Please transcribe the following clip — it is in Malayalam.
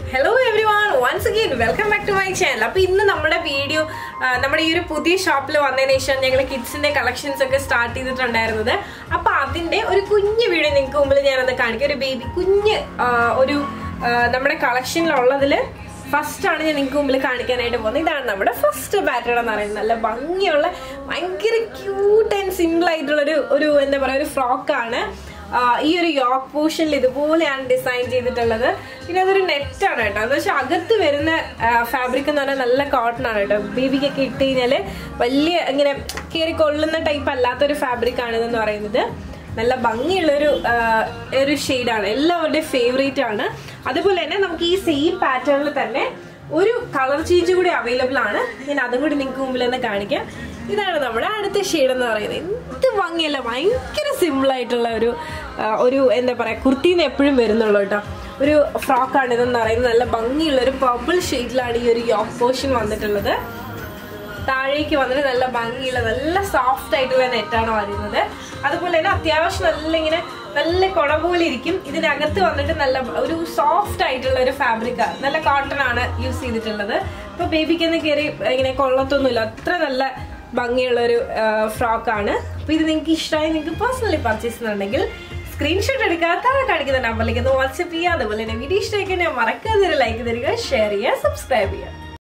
hello everyone once again welcome back to my channel അപ്പൊ ഇന്ന് നമ്മുടെ വീഡിയോ നമ്മുടെ ഈ ഒരു പുതിയ ഷോപ്പിൽ വന്നതിന് ശേഷം ഞങ്ങൾ കിഡ്സിന്റെ കളക്ഷൻസ് ഒക്കെ സ്റ്റാർട്ട് ചെയ്തിട്ടുണ്ടായിരുന്നത് അപ്പൊ അതിന്റെ ഒരു കുഞ്ഞു വീഡിയോ നിങ്ങൾക്ക് മുമ്പിൽ ഞാനൊന്ന് കാണിക്കാം ഒരു ബേബി കുഞ്ഞ് ആ, ഒരു ആ, നമ്മുടെ കളക്ഷനിലുള്ളതില് ഫസ്റ്റ് ആണ് ഞാൻ നിങ്ങൾക്ക് മുമ്പിൽ കാണിക്കാനായിട്ട് പോകുന്നത് ഇതാണ് നമ്മുടെ ഫസ്റ്റ് പാറ്റേൺ എന്ന് പറയുന്നത് നല്ല ഭംഗിയുള്ള ഭയങ്കര ക്യൂട്ട് ആൻഡ് സിമ്പിൾ ആയിട്ടുള്ള ഒരു ഒരു എന്താ പറയുക ഒരു ഫ്രോക്കാണ് ഈ ഒരു യോക്ക് പോർഷനിൽ ഇതുപോലെയാണ് ഡിസൈൻ ചെയ്തിട്ടുള്ളത് പിന്നെ അതൊരു നെറ്റാണ് കേട്ടോ എന്ന് വെച്ചാൽ അകത്ത് വരുന്ന ഫാബ്രിക് എന്ന് പറഞ്ഞാൽ നല്ല കോട്ടൺ ആണ് കേട്ടോ ബേബിക്കൊക്കെ ഇട്ട് കഴിഞ്ഞാൽ വലിയ ഇങ്ങനെ കയറി കൊള്ളുന്ന ടൈപ്പ് അല്ലാത്തൊരു ഫാബ്രിക് ആണ് ഇതെന്ന് പറയുന്നത് നല്ല ഭംഗിയുള്ളൊരു ആ, ഒരു ഷെയ്ഡാണ് എല്ലാവരുടെയും ഫേവറേറ്റ് ആണ് അതുപോലെ തന്നെ നമുക്ക് ഈ സെയിം പാറ്റേണിൽ തന്നെ ഒരു കളർ ചേഞ്ച് കൂടി അവൈലബിൾ ആണ് ഞാൻ അതും കൂടി നിങ്ങൾക്ക് മുമ്പിൽ തന്നെ കാണിക്കാം ഇതാണ് നമ്മുടെ അടുത്ത ഷെയ്ഡ് എന്ന് പറയുന്നത് എന്ത് ഭംഗിയല്ല ഭയങ്കര സിമ്പിൾ ആയിട്ടുള്ള ഒരു ആ, ഒരു എന്താ പറയുക കുർത്തിന്ന് എപ്പോഴും വരുന്നുള്ളൂ കേട്ടോ ഒരു ഫ്രോക്കാണ് ഇതെന്ന് പറയുന്നത് നല്ല ഭംഗിയുള്ള ഒരു പർപ്പിൾ ഷെയ്ഡിലാണ് ഈ ഒരു യോക്ക് പോർഷൻ വന്നിട്ടുള്ളത് താഴേക്ക് വന്നിട്ട് നല്ല ഭംഗിയുള്ള നല്ല സോഫ്റ്റ് ആയിട്ടുള്ള നെറ്റാണ് വരുന്നത് അതുപോലെ തന്നെ അത്യാവശ്യം നല്ല ഇങ്ങനെ നല്ല കുട പോലെ ഇരിക്കും ഇതിനകത്ത് വന്നിട്ട് നല്ല ഒരു സോഫ്റ്റ് ആയിട്ടുള്ള ഒരു ഫാബ്രിക് നല്ല കോട്ടൺ ആണ് യൂസ് ചെയ്തിട്ടുള്ളത് ഇപ്പൊ ബേബിക്ക് ഒന്ന് കയറി ഇങ്ങനെ കൊള്ളത്തൊന്നുമില്ല അത്ര നല്ല ഭംഗിയുള്ള ഒരു ഫ്രോക്കാണ് അപ്പൊ ഇത് നിങ്ങൾക്ക് ഇഷ്ടമായി നിങ്ങൾക്ക് പേഴ്സണലി പർച്ചേസ് ചെയ്യുന്നുണ്ടെങ്കിൽ സ്ക്രീൻഷോട്ട് എടുക്കാതെ താഴെ കാണിക്കുന്ന നമ്പറിലേക്ക് ഒന്ന് വാട്സ്ആപ്പ് ചെയ്യുക അതുപോലെ തന്നെ വീഡിയോ ഇഷ്ടമായി മറക്കാതെ ഒരു ലൈക്ക് തരിക ഷെയർ ചെയ്യുക സബ്സ്ക്രൈബ് ചെയ്യുക